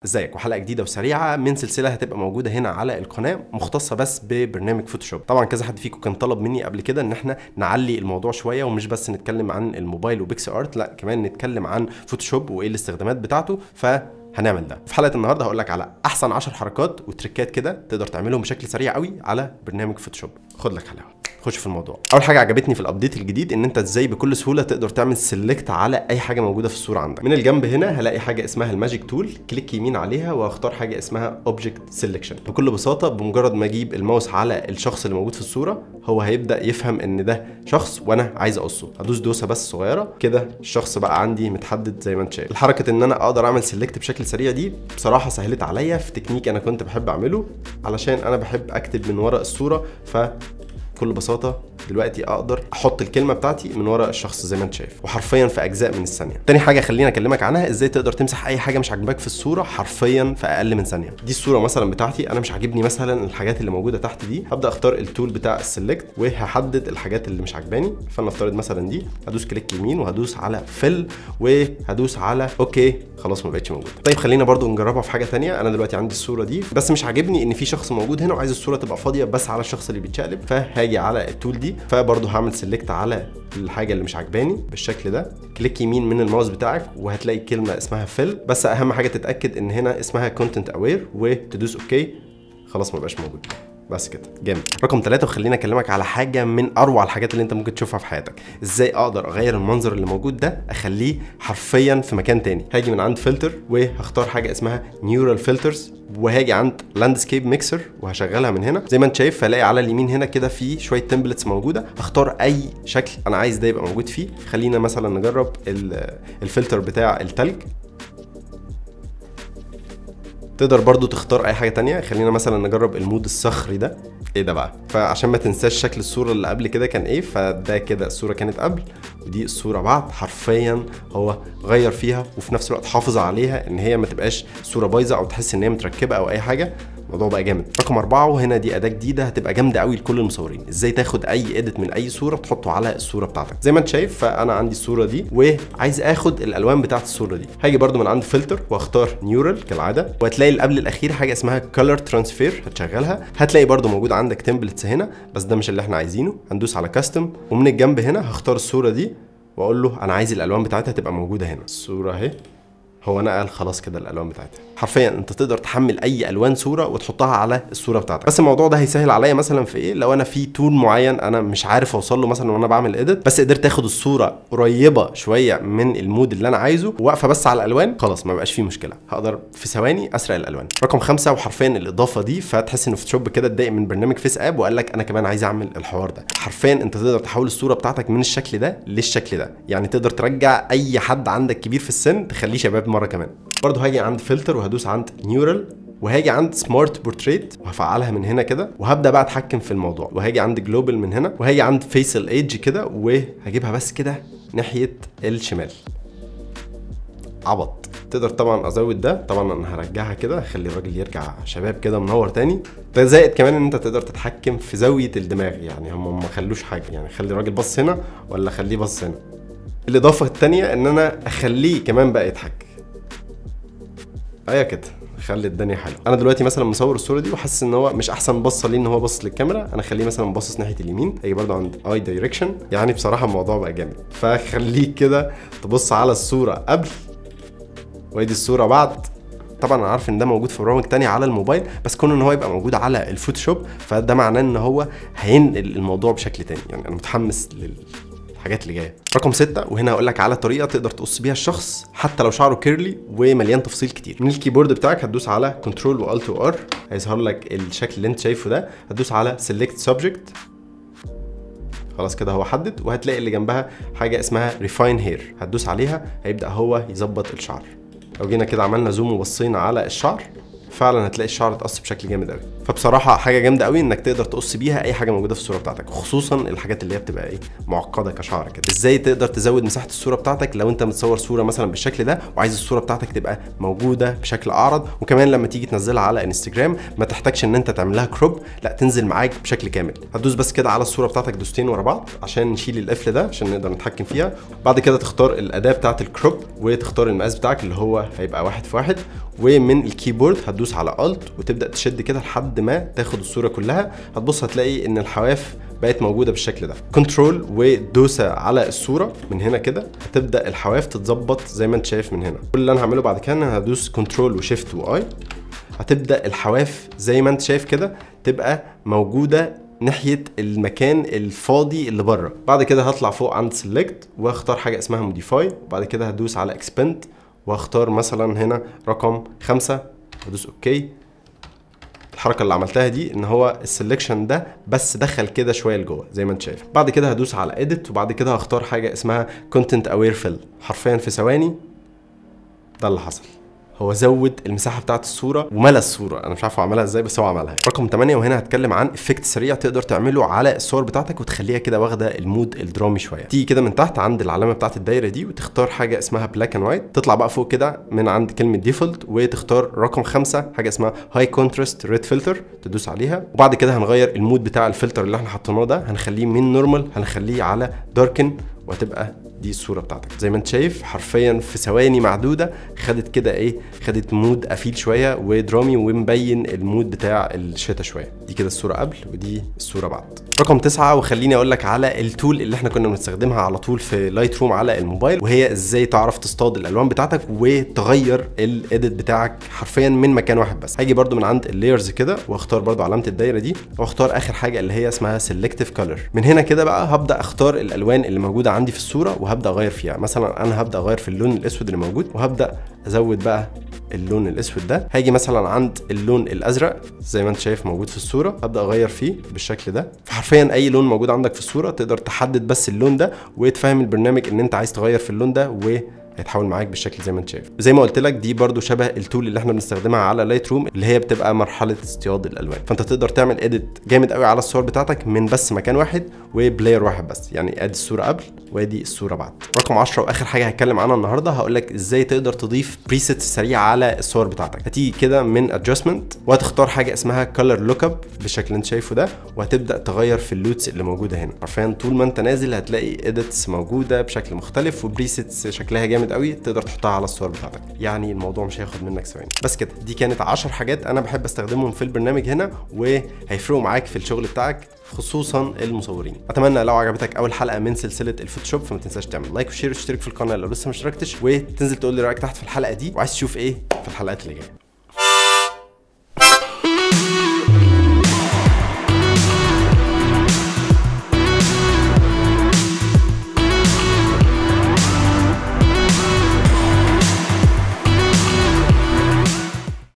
ازيك وحلقه جديده وسريعه من سلسله هتبقى موجوده هنا على القناه مختصه بس ببرنامج فوتوشوب طبعا كذا حد فيكم كان طلب مني قبل كده ان احنا نعلي الموضوع شويه ومش بس نتكلم عن الموبايل وبيكس ارت لا كمان نتكلم عن فوتوشوب وايه الاستخدامات بتاعته ف هنعمل ده في حلقه النهارده هقول لك على احسن 10 حركات وتريكات كده تقدر تعملهم بشكل سريع قوي على برنامج فوتوشوب خد لك حلاوه خش في الموضوع اول حاجه عجبتني في الابديت الجديد ان انت ازاي بكل سهوله تقدر تعمل سيلكت على اي حاجه موجوده في الصوره عندك من الجنب هنا هلاقي حاجه اسمها الماجيك تول كليك يمين عليها واختار حاجه اسمها اوبجكت سيلكشن بكل بساطه بمجرد ما اجيب الماوس على الشخص اللي موجود في الصوره هو هيبدا يفهم ان ده شخص وانا عايز اقصه هدوس دوسه بس صغيره كده الشخص بقى عندي متحدد زي ما انت شايف الحركه ان انا اقدر اعمل سيلكت بشكل سريع دي بصراحه سهلت عليا في تكنيك انا كنت بحب اعمله علشان انا بحب اكتب من ورا الصوره ف بكل بساطه دلوقتي اقدر احط الكلمه بتاعتي من ورا الشخص زي ما انت شايف وحرفيا في اجزاء من الثانيه تاني حاجه خليني اكلمك عنها ازاي تقدر تمسح اي حاجه مش عاجباك في الصوره حرفيا في اقل من ثانيه دي الصوره مثلا بتاعتي انا مش عاجبني مثلا الحاجات اللي موجوده تحت دي هبدا اختار التول بتاع السلكت وهحدد الحاجات اللي مش عاجباني فلنفترض مثلا دي هدوس كليك يمين وهدوس على فيل وهدوس على اوكي خلاص ما بقتش موجوده طيب خلينا برضو نجربها في حاجه تانية انا دلوقتي عندي الصوره دي بس مش عاجبني ان في شخص موجود هنا وعايز الصوره تبقى فاضيه بس على الشخص اللي بيتشقلب فهاجي على التول دي فبرضو هعمل سيلكت على الحاجه اللي مش عجباني بالشكل ده كليك يمين من الماوس بتاعك وهتلاقي كلمه اسمها فيل بس اهم حاجه تتاكد ان هنا اسمها كونتنت اوير وتدوس اوكي خلاص ما بقاش موجود بس كده جامد رقم ثلاثة وخليني اكلمك على حاجة من اروع الحاجات اللي انت ممكن تشوفها في حياتك ازاي اقدر اغير المنظر اللي موجود ده اخليه حرفيا في مكان تاني هاجي من عند فلتر وهختار حاجة اسمها نيورال فلترز وهاجي عند لاندسكيب ميكسر وهشغلها من هنا زي ما انت شايف هلاقي على اليمين هنا كده في شويه تمبلتس موجوده اختار اي شكل انا عايز ده يبقى موجود فيه خلينا مثلا نجرب الفلتر بتاع التلج تقدر برضو تختار اي حاجه تانية خلينا مثلا نجرب المود الصخري ده ايه ده بقى فعشان ما تنساش شكل الصوره اللي قبل كده كان ايه فده كده الصوره كانت قبل ودي الصوره بعد حرفيا هو غير فيها وفي نفس الوقت حافظ عليها ان هي ما تبقاش صوره بايظه او تحس ان هي متركبه او اي حاجه الموضوع بقى جامد رقم أربعة وهنا دي أداة جديدة هتبقى جامدة قوي لكل المصورين ازاي تاخد أي اديت من أي صورة تحطه على الصورة بتاعتك زي ما انت شايف فأنا عندي الصورة دي وعايز اخد الألوان بتاعت الصورة دي هاجي برده من عند فلتر واختار نيورال كالعادة وهتلاقي اللي قبل الأخير حاجة اسمها كولر ترانسفير هتشغلها هتلاقي برده موجود عندك تمبلتس هنا بس ده مش اللي احنا عايزينه هندوس على كاستم ومن الجنب هنا هختار الصورة دي واقول له انا عايز الالوان بتاعتها تبقى موجوده هنا الصوره اهي هو نقل خلاص كده الالوان بتاعتها حرفيا انت تقدر تحمل اي الوان صوره وتحطها على الصوره بتاعتك بس الموضوع ده هيسهل عليا مثلا في ايه لو انا في تول معين انا مش عارف اوصل له مثلا وانا بعمل اديت بس قدرت اخد الصوره قريبه شويه من المود اللي انا عايزه واقفه بس على الالوان خلاص ما بقاش فيه مشكله هقدر في ثواني اسرق الالوان رقم خمسة وحرفيا الاضافه دي فتحس ان فوتوشوب كده اتضايق من برنامج فيس اب وقال لك انا كمان عايز اعمل الحوار ده حرفيا انت تقدر تحول الصوره بتاعتك من الشكل ده للشكل ده يعني تقدر ترجع اي حد عندك كبير في السن تخليه شباب مره كمان برضه هاجي عند فلتر وهدوس عند نيورال وهاجي عند سمارت بورتريت وهفعلها من هنا كده وهبدا بقى اتحكم في الموضوع وهاجي عند جلوبال من هنا وهاجي عند فيسل ايدج كده وهجيبها بس كده ناحيه الشمال عبط تقدر طبعا ازود ده طبعا انا هرجعها كده اخلي الراجل يرجع شباب كده منور تاني ده زائد كمان ان انت تقدر تتحكم في زاويه الدماغ يعني هم ما خلوش حاجه يعني خلي الراجل بص هنا ولا خليه بص هنا الاضافه الثانيه ان انا اخليه كمان بقى يضحك ايوه كده خلي الدنيا حلوه انا دلوقتي مثلا مصور الصوره دي وحاسس ان هو مش احسن بصه ليه ان هو باصص للكاميرا انا اخليه مثلا باصص ناحيه اليمين اجي برده عند اي دايركشن يعني بصراحه الموضوع بقى جامد فخليك كده تبص على الصوره قبل وادي الصوره بعد طبعا انا عارف ان ده موجود في برامج تانية على الموبايل بس كون ان هو يبقى موجود على الفوتوشوب فده معناه ان هو هينقل الموضوع بشكل تاني يعني انا متحمس لل الحاجات اللي جايه رقم ستة وهنا هقول لك على طريقه تقدر تقص بيها الشخص حتى لو شعره كيرلي ومليان تفاصيل كتير من الكيبورد بتاعك هتدوس على كنترول والت وار هيظهر لك الشكل اللي انت شايفه ده هتدوس على سيلكت سبجكت خلاص كده هو حدد وهتلاقي اللي جنبها حاجه اسمها ريفاين هير هتدوس عليها هيبدا هو يظبط الشعر لو جينا كده عملنا زوم وبصينا على الشعر فعلا هتلاقي الشعر اتقص بشكل جامد قوي فبصراحه حاجه جامده قوي انك تقدر تقص بيها اي حاجه موجوده في الصوره بتاعتك خصوصا الحاجات اللي هي بتبقى ايه معقده كشعر كده ازاي تقدر تزود مساحه الصوره بتاعتك لو انت متصور صوره مثلا بالشكل ده وعايز الصوره بتاعتك تبقى موجوده بشكل اعرض وكمان لما تيجي تنزلها على انستجرام ما تحتاجش ان انت تعمل لها كروب لا تنزل معاك بشكل كامل هتدوس بس كده على الصوره بتاعتك دوستين ورا بعض عشان نشيل القفل ده عشان نقدر نتحكم فيها بعد كده تختار الاداه بتاعه الكروب وتختار المقاس بتاعك اللي هو هيبقى واحد في واحد ومن الكيبورد هتدوس على الت وتبدا تشد كده لحد ما تاخد الصوره كلها هتبص هتلاقي ان الحواف بقت موجوده بالشكل ده كنترول ودوسه على الصوره من هنا كده هتبدا الحواف تتظبط زي ما انت شايف من هنا كل اللي انا هعمله بعد كده انا هدوس كنترول وشيفت واي هتبدا الحواف زي ما انت شايف كده تبقى موجوده ناحيه المكان الفاضي اللي بره بعد كده هطلع فوق عند سيلكت واختار حاجه اسمها موديفاي وبعد كده هدوس على اكسبند واختار مثلا هنا رقم خمسة هدوس اوكي الحركه اللي عملتها دي ان هو السلكشن ده بس دخل كده شويه لجوه زي ما انت شايف بعد كده هدوس على اديت وبعد كده هختار حاجه اسمها كونتنت اوير فيل حرفيا في ثواني ده اللي حصل هو زود المساحه بتاعت الصوره وملى الصوره انا مش عارف هو عملها ازاي بس هو عملها رقم 8 وهنا هتكلم عن افكت سريع تقدر تعمله على الصور بتاعتك وتخليها كده واخده المود الدرامي شويه تيجي كده من تحت عند العلامه بتاعت الدايره دي وتختار حاجه اسمها بلاك اند وايت تطلع بقى فوق كده من عند كلمه ديفولت وتختار رقم خمسة حاجه اسمها هاي كونتراست ريد فلتر تدوس عليها وبعد كده هنغير المود بتاع الفلتر اللي احنا حطيناه ده هنخليه من نورمال هنخليه على داركن وهتبقى دي الصوره بتاعتك زي ما انت شايف حرفيا في ثواني معدوده خدت كده ايه خدت مود قفيل شويه ودرامي ومبين المود بتاع الشتا شويه دي كده الصوره قبل ودي الصوره بعد رقم تسعة وخليني اقول لك على التول اللي احنا كنا بنستخدمها على طول في لايت روم على الموبايل وهي ازاي تعرف تصطاد الالوان بتاعتك وتغير الايديت بتاعك حرفيا من مكان واحد بس هاجي برده من عند اللايرز كده واختار برده علامه الدايره دي واختار اخر حاجه اللي هي اسمها سيلكتيف كولر من هنا كده بقى هبدا اختار الالوان اللي موجوده عندي في الصوره وهبدا اغير فيها مثلا انا هبدا اغير في اللون الاسود اللي موجود وهبدا ازود بقى اللون الاسود ده هاجي مثلا عند اللون الازرق زي ما انت شايف موجود في الصوره ابدا اغير فيه بالشكل ده فحرفيا اي لون موجود عندك في الصوره تقدر تحدد بس اللون ده وتفهم البرنامج ان انت عايز تغير في اللون ده و هيتحول معاك بالشكل زي ما انت شايف زي ما قلت لك دي برده شبه التول اللي احنا بنستخدمها على لايت روم اللي هي بتبقى مرحله اصطياد الالوان فانت تقدر تعمل اديت جامد قوي على الصور بتاعتك من بس مكان واحد وبلاير واحد بس يعني ادي الصوره قبل وادي الصوره بعد رقم 10 واخر حاجه هتكلم عنها النهارده هقول لك ازاي تقدر تضيف بريسيت سريعه على الصور بتاعتك هتيجي كده من ادجستمنت وهتختار حاجه اسمها كلر لوك اب بالشكل اللي انت شايفه ده وهتبدا تغير في اللوتس اللي موجوده هنا حرفيا طول ما انت نازل هتلاقي اديتس موجوده بشكل مختلف وبريسيتس شكلها جامد قوي تقدر تحطها على الصور بتاعتك يعني الموضوع مش هياخد منك ثواني بس كده دي كانت 10 حاجات انا بحب استخدمهم في البرنامج هنا وهيفرقوا معاك في الشغل بتاعك خصوصا المصورين اتمنى لو عجبتك اول حلقه من سلسله الفوتوشوب فما تنساش تعمل لايك وشير واشترك في القناه لو لسه ما اشتركتش وتنزل تقول لي رايك تحت في الحلقه دي وعايز تشوف ايه في الحلقات اللي جايه